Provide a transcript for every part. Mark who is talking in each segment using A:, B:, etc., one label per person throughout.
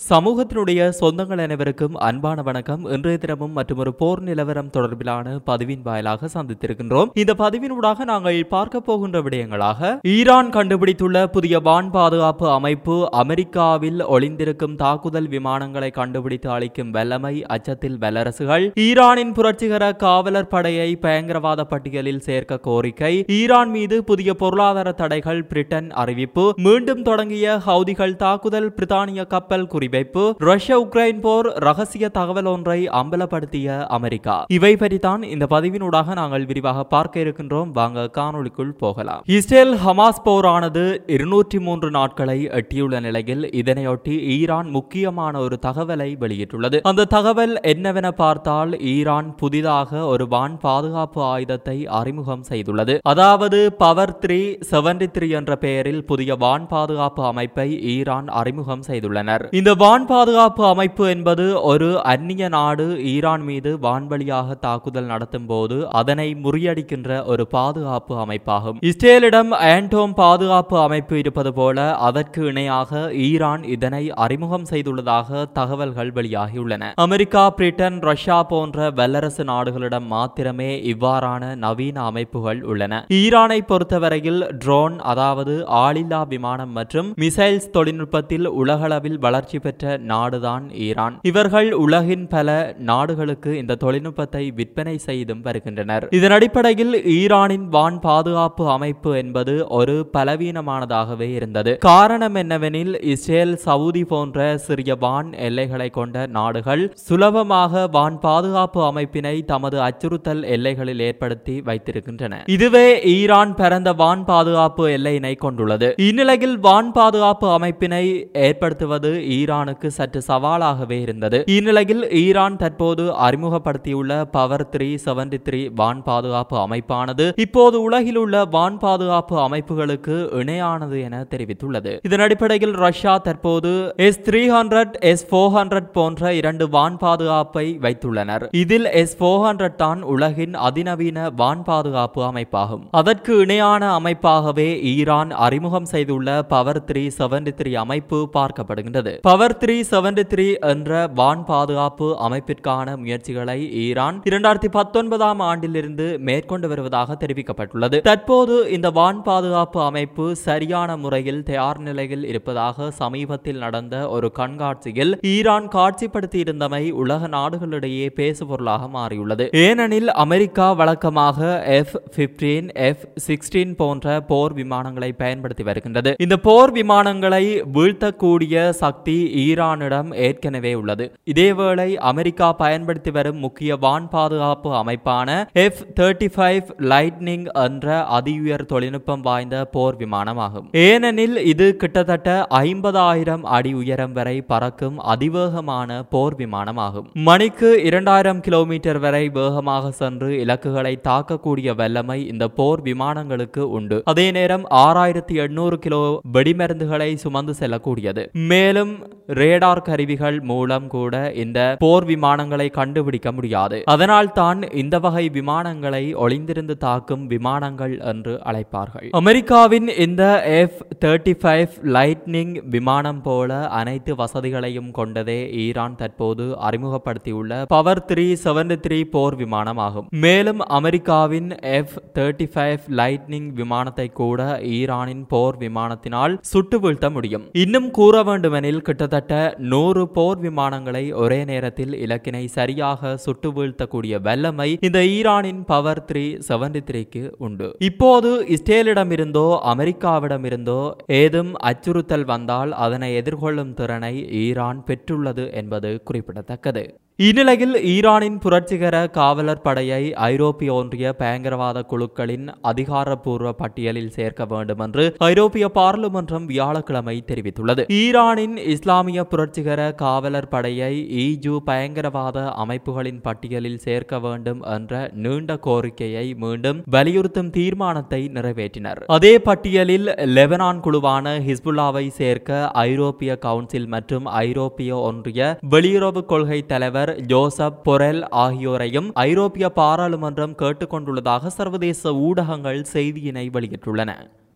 A: சமூகத்தினுடைய சொந்தங்கள் அனைவருக்கும் அன்பான வணக்கம் இன்றைய தினமும் மற்றும் ஒரு போர் நிலவரம் தொடர்பிலான பதிவின் வாயிலாக சந்தித்திருக்கின்றோம் இந்த பதிவினூடாக நாங்கள் பார்க்க போகின்ற விடயங்களாக ஈரான் கண்டுபிடித்துள்ள புதிய வான் பாதுகாப்பு அமைப்பு அமெரிக்காவில் ஒளிந்திருக்கும் தாக்குதல் விமானங்களை கண்டுபிடித்து அளிக்கும் வல்லமை அச்சத்தில் வல்லரசுகள் ஈரானின் புரட்சிகர காவலர் படையை பயங்கரவாத பட்டியலில் சேர்க்க கோரிக்கை ஈரான் மீது புதிய பொருளாதார தடைகள் பிரிட்டன் அறிவிப்பு மீண்டும் தொடங்கிய ஹவுதிகள் தாக்குதல் பிரித்தானிய கப்பல் குறிவைப்பு ரஷ்யா உக்ரைன் போர் ரகசிய தகவல் ஒன்றை அம்பலப்படுத்திய அமெரிக்கா இவை பற்றித்தான் இந்த பதிவினூடாக நாங்கள் விரிவாக பார்க்க இருக்கின்றோம் வாங்க காணொளிக்குள் போகலாம் இஸ்ரேல் ஹமாஸ் போரானது இருநூற்றி மூன்று நாட்களை எட்டியுள்ள நிலையில் இதனையொட்டி ஈரான் முக்கியமான ஒரு தகவலை வெளியிட்டுள்ளது அந்த தகவல் என்னவென பார்த்தால் ஈரான் புதிதாக ஒரு வான் பாதுகாப்பு ஆயுதத்தை அறிமுகம் செய்துள்ளது அதாவது பவர் த்ரீ செவன்டி த்ரீ என்ற பெயரில் புதிய வான் பாதுகாப்பு அமைப்பை ஈரான் அறிமுகம் செய்துள்ளனர் இந்த வான் பாதுகாப்பு அமைப்பு என்பது ஒரு அந்நிய நாடு ஈரான் மீது வான்வழியாக தாக்குதல் நடத்தும் போது அதனை முறியடிக்கின்ற ஒரு பாதுகாப்பு அமைப்பாகும் இஸ்ரேலிடம் ஆண்டோம் பாதுகாப்பு அமைப்பு இருப்பது போல அதற்கு இணையாக ஈரான் இதனை அறிமுகம் செய்துள்ளதாக தகவல்கள் வெளியாகியுள்ளன அமெரிக்கா பிரிட்டன் ரஷ்யா போன்ற வல்லரசு நாடுகளிடம் மாத்திரமே இவ்வாறான நவீன அமைப்புகள் உள்ளன ஈரானை பொறுத்தவரையில் ட்ரோன் அதாவது ஆளில்லா விமானம் மற்றும் மிசைல்ஸ் தொழில்நுட்பத்தில் உலகளவில் வளர்ச்சி பெற்ற நாடுதான் ஈரான் இவர்கள் உலகின் பல நாடுகளுக்கு இந்த தொழில்நுட்பத்தை விற்பனை செய்தும் வருகின்றனர் இதன் அடிப்படையில் ஈரானின் வான் பாதுகாப்பு அமைப்பு என்பது ஒரு பலவீனமானதாகவே இருந்தது காரணம் என்னவெனில் இஸ்ரேல் சவுதி போன்ற சிறிய வான் எல்லைகளை கொண்ட நாடுகள் சுலபமாக வான் பாதுகாப்பு அமைப்பினை தமது அச்சுறுத்தல் எல்லைகளில் ஏற்படுத்தி வைத்திருக்கின்றன இதுவே ஈரான் பரந்த வான் பாதுகாப்பு எல்லையினை கொண்டுள்ளது இந்நிலையில் வான் பாதுகாப்பு அமைப்பினை ஏற்படுத்துவது ஈரானுக்கு சற்று சவாலாகவே இருந்தது இந்நிலையில் ஈரான் தற்போது அறிமுகப்படுத்தியுள்ள பவர் த்ரீ செவன்டி த்ரீ வான் பாதுகாப்பு அமைப்பானது இப்போது உலகில் உள்ள வான் பாதுகாப்பு அமைப்புகளுக்கு இணையானது என தெரிவித்துள்ளது இதன் அடிப்படையில் ரஷ்யா தற்போது S three hundred S four hundred போன்ற இரண்டு வான் பாதுகாப்பை வைத்துள்ளனர் இதில் எஸ் போர் ஹண்ட்ரட் தான் உலகின் அதிநவீன வான் பாதுகாப்பு அமைப்பாகும் அதற்கு இணையான அமைப்பாகவே ஈரான் அறிமுகம் செய்துள்ள பவர் த்ரீ செவன்டி த்ரீ அமைப்பு பார்க்கப்படுகின்றது பவர் த்ரீ செவன்டி த்ரீ என்ற வான் பாதுகாப்பு அமைப்பிற்கான முயற்சிகளை ஈரான் இரண்டாயிரத்தி பத்தொன்பதாம் ஆண்டிலிருந்து மேற்கொண்டு வருவதாக தெரிவிக்கப்பட்டுள்ளது தற்போது இந்த வான் பாதுகாப்பு அமைப்பு சரியான முறையில் தயார் நிலையில் இருப்பதாக சமீபத்தில் நடந்த ஒரு கண்காட்சியில் ஈரான் காட்சிப்படுத்தி இருந்தமை உலக நாடுகளிடையே பேசுபொருளாக மாறியுள்ளது ஏனெனில் அமெரிக்கா வழக்கமாக எஃப் பிப்டீன் எஃப் சிக்ஸ்டீன் போன்ற போர் விமானங்களை பயன்படுத்தி வருகின்றது இந்த போர் விமானங்களை வீழ்த்தக்கூடிய சக்தி ஈரானிடம் ஏற்கனவே உள்ளது இதேவேளை அமெரிக்கா பயன்படுத்தி வரும் முக்கிய வான் பாதுகாப்பு அமைப்பான எஃப் தேர்ட்டி ஃபைவ் லைட்னிங் என்ற அதிஉயர் தொழில்நுட்பம் வாய்ந்த போர் விமானமாகும் ஏனெனில் இது கிட்டத்தட்ட ஐம்பதாயிரம் அடி உயரம் வரை பறக்கும் அதிவேகமான போர் விமானமாகும் மணிக்கு இரண்டாயிரம் கிலோமீட்டர் வரை வேகமாக சென்று இலக்குகளை தாக்கக்கூடிய வல்லமை இந்த போர் விமானங்களுக்கு உண்டு அதே நேரம் ஆறாயிரத்தி எண்ணூறு கிலோ வெடிமருந்துகளை சுமந்து செல்லக்கூடியது மேலும் ரேடார் கருவிகள் மூலம் கூட இந்த போர் விமானங்களை கண்டுபிடிக்க முடியாது அதனால் தான் இந்த வகை விமானங்களை ஒளிந்திருந்து தாக்கும் விமானங்கள் என்று அழைப்பார்கள் அமெரிக்காவின் இந்த எஃப் தேர்ட்டி ஃபைவ் லைட்னிங் விமானம் போல அனைத்து வசதிகளையும் கொண்டதே ஈரான் தற்போது அறிமுகப்படுத்தியுள்ள பவர் த்ரீ செவன்டி த்ரீ போர் விமானமாகும் மேலும் அமெரிக்காவின் எஃப் தேர்ட்டி ஃபைவ் லைட்னிங் விமானத்தை கூட ஈரானின் போர் விமானத்தினால் சுட்டு வீழ்த்த முடியும் இன்னும் கூற வேண்டுமெனில் கிட்டத்தட்ட நூறு போர் விமானங்களை ஒரே நேரத்தில் இலக்கினை சரியாக சுட்டு வீழ்த்தக்கூடிய வல்லமை இந்த ஈரானின் பவர் த்ரீ செவன்டி த்ரீக்கு உண்டு இப்போது இஸ்ரேலிடமிருந்தோ அமெரிக்காவிடமிருந்தோ ஏதும் அச்சுறுத்தல் வந்தால் அதனை எதிர்கொள்ளும் திறனை ஈரான் பெற்றுள்ளது என்பது குறிப்பிடத்தக்கது இந்நிலையில் ஈரானின் புரட்சிகர காவலர் படையை ஐரோப்பிய ஒன்றிய பயங்கரவாத குழுக்களின் அதிகாரப்பூர்வ பட்டியலில் சேர்க்க வேண்டும் என்று ஐரோப்பிய பார்லிமன்றம் வியாழக்கிழமை தெரிவித்துள்ளது ஈரானின் இஸ்லாமிய புரட்சிகர காவலர் படையை ஈஜு பயங்கரவாத அமைப்புகளின் பட்டியலில் சேர்க்க வேண்டும் என்ற நீண்ட கோரிக்கையை மீண்டும் வலியுறுத்தும் தீர்மானத்தை நிறைவேற்றினர் அதே பட்டியலில் லெபனான் குழுவான ஹிஸ்புல்லாவை சேர்க்க ஐரோப்பிய கவுன்சில் மற்றும் ஐரோப்பிய ஒன்றிய வெளியுறவு கொள்கை தலைவர் ஜோசப் பொரெல் ஆகியோரையும் ஐரோப்பிய பாராளுமன்றம் கேட்டுக்கொண்டுள்ளதாக சர்வதேச ஊடகங்கள் செய்தியினை வெளியிட்டுள்ளன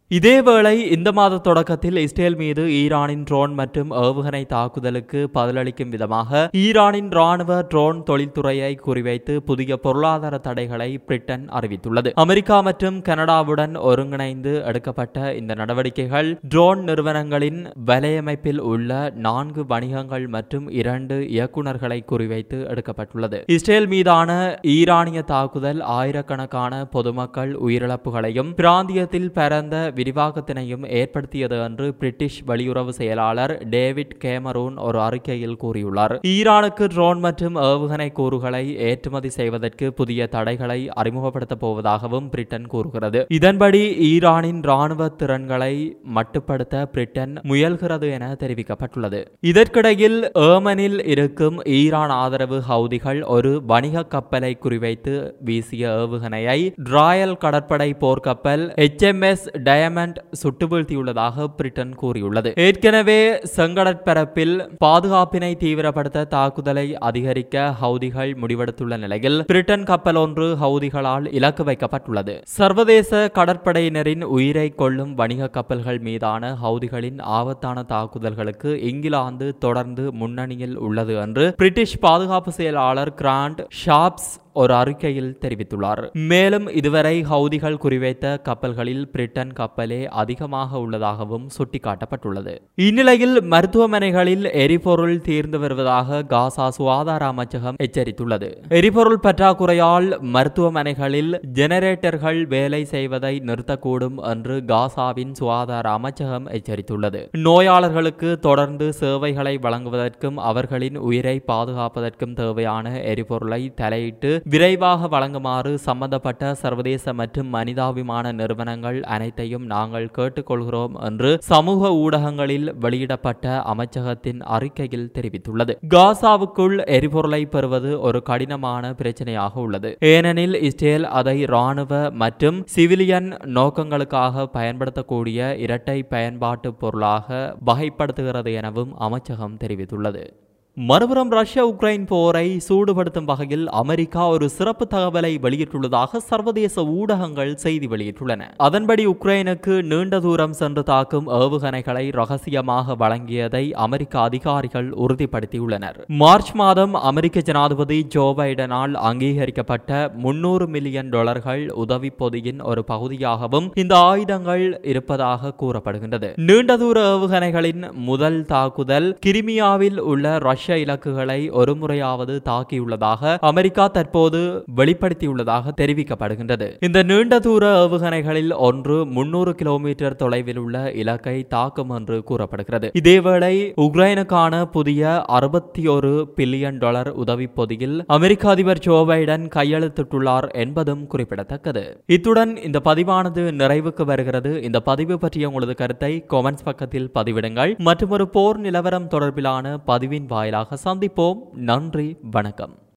A: இதேவேளை இந்த மாத தொடக்கத்தில் இஸ்ரேல் மீது ஈரானின் ட்ரோன் மற்றும் ஏவுகணை தாக்குதலுக்கு பதிலளிக்கும் விதமாக ஈரானின் ராணுவ ட்ரோன் தொழில்துறையை குறிவைத்து புதிய பொருளாதார தடைகளை பிரிட்டன் அறிவித்துள்ளது அமெரிக்கா மற்றும் கனடாவுடன் ஒருங்கிணைந்து எடுக்கப்பட்ட இந்த நடவடிக்கைகள் ட்ரோன் நிறுவனங்களின் வலையமைப்பில் உள்ள நான்கு வணிகங்கள் மற்றும் இரண்டு இயக்குநர்களை குறிவைத்து எடுக்கப்பட்டுள்ளது இஸ்ரேல் மீதான ஈரானிய தாக்குதல் ஆயிரக்கணக்கான பொதுமக்கள் உயிரிழப்புகளையும் பிராந்தியத்தில் பரந்த விரிவாக்கத்தினையும் ஏற்படுத்தியது என்று பிரிட்டிஷ் வெளியுறவு செயலாளர் டேவிட் கேமரூன் ஒரு அறிக்கையில் கூறியுள்ளார் ஈரானுக்கு ட்ரோன் மற்றும் ஏவுகணை கூறுகளை ஏற்றுமதி செய்வதற்கு புதிய தடைகளை அறிமுகப்படுத்தப் போவதாகவும் பிரிட்டன் கூறுகிறது இதன்படி ஈரானின் ராணுவ திறன்களை மட்டுப்படுத்த பிரிட்டன் முயல்கிறது என தெரிவிக்கப்பட்டுள்ளது இதற்கிடையில் ஏமனில் இருக்கும் ஈரான் ஆதரவு ஹவுதிகள் ஒரு வணிக கப்பலை குறிவைத்து வீசிய ஏவுகணையை ராயல் கடற்படை போர்க்கப்பல் எச்எம்எஸ் டயமண்ட் சுட்டு வீழ்த்தியுள்ளதாக பிரிட்டன் கூறியுள்ளது ஏற்கனவே செங்கடற்பரப்பில் பாதுகாப்பினை தீவிரப்படுத்த தாக்குதலை அதிகரிக்க ஹவுதிகள் முடிவெடுத்துள்ள நிலையில் பிரிட்டன் கப்பல் ஒன்று ஹவுதிகளால் இலக்கு வைக்கப்பட்டுள்ளது சர்வதேச கடற்படையினரின் உயிரை கொள்ளும் வணிக கப்பல்கள் மீதான ஹவுதிகளின் ஆபத்தான தாக்குதல்களுக்கு இங்கிலாந்து தொடர்ந்து முன்னணியில் உள்ளது என்று பிரிட்டிஷ் பாதுகாப்பு செயலாளர் கிராண்ட் ஷாப்ஸ் ஒரு அறிக்கையில் தெரிவித்துள்ளார் மேலும் இதுவரை ஹவுதிகள் குறிவைத்த கப்பல்களில் பிரிட்டன் கப்பலே அதிகமாக உள்ளதாகவும் சுட்டிக்காட்டப்பட்டுள்ளது இந்நிலையில் மருத்துவமனைகளில் எரிபொருள் தீர்ந்து வருவதாக காசா சுகாதார அமைச்சகம் எச்சரித்துள்ளது எரிபொருள் பற்றாக்குறையால் மருத்துவமனைகளில் ஜெனரேட்டர்கள் வேலை செய்வதை நிறுத்தக்கூடும் என்று காசாவின் சுகாதார அமைச்சகம் எச்சரித்துள்ளது நோயாளர்களுக்கு தொடர்ந்து சேவைகளை வழங்குவதற்கும் அவர்களின் உயிரை பாதுகாப்பதற்கும் தேவையான எரிபொருளை தலையிட்டு விரைவாக வழங்குமாறு சம்பந்தப்பட்ட சர்வதேச மற்றும் மனிதாபிமான நிறுவனங்கள் அனைத்தையும் நாங்கள் கேட்டுக்கொள்கிறோம் என்று சமூக ஊடகங்களில் வெளியிடப்பட்ட அமைச்சகத்தின் அறிக்கையில் தெரிவித்துள்ளது காசாவுக்குள் எரிபொருளை பெறுவது ஒரு கடினமான பிரச்சனையாக உள்ளது ஏனெனில் இஸ்ரேல் அதை ராணுவ மற்றும் சிவிலியன் நோக்கங்களுக்காக பயன்படுத்தக்கூடிய இரட்டை பயன்பாட்டு பொருளாக வகைப்படுத்துகிறது எனவும் அமைச்சகம் தெரிவித்துள்ளது மறுபுறம் ரஷ்யா உக்ரைன் போரை சூடுபடுத்தும் வகையில் அமெரிக்கா ஒரு சிறப்பு தகவலை வெளியிட்டுள்ளதாக சர்வதேச ஊடகங்கள் செய்தி வெளியிட்டுள்ளன அதன்படி உக்ரைனுக்கு நீண்ட தூரம் சென்று தாக்கும் ஏவுகணைகளை ரகசியமாக வழங்கியதை அமெரிக்க அதிகாரிகள் உறுதிப்படுத்தியுள்ளனர் மார்ச் மாதம் அமெரிக்க ஜனாதிபதி ஜோ பைடனால் அங்கீகரிக்கப்பட்ட முன்னூறு மில்லியன் டாலர்கள் உதவி பொதியின் ஒரு பகுதியாகவும் இந்த ஆயுதங்கள் இருப்பதாக கூறப்படுகின்றது நீண்ட தூர ஏவுகணைகளின் முதல் தாக்குதல் கிரிமியாவில் உள்ள ரஷ்ய ரஷ்ய இலக்குகளை ஒருமுறையாவது தாக்கியுள்ளதாக அமெரிக்கா தற்போது வெளிப்படுத்தியுள்ளதாக தெரிவிக்கப்படுகின்றது இந்த நீண்ட தூர ஏவுகணைகளில் ஒன்று முன்னூறு கிலோமீட்டர் தொலைவில் உள்ள இலக்கை தாக்கும் என்று கூறப்படுகிறது இதேவேளை உக்ரைனுக்கான புதிய அறுபத்தி ஒரு பில்லியன் டாலர் உதவி பொதியில் அமெரிக்க அதிபர் ஜோ பைடன் கையெழுத்திட்டுள்ளார் என்பதும் குறிப்பிடத்தக்கது இத்துடன் இந்த பதிவானது நிறைவுக்கு வருகிறது இந்த பதிவு பற்றிய உங்களது கருத்தை கொமெண்ட்ஸ் பக்கத்தில் பதிவிடுங்கள் மற்றும் ஒரு போர் நிலவரம் தொடர்பிலான பதிவின் வாயிலாக சந்திப்போம் நன்றி வணக்கம்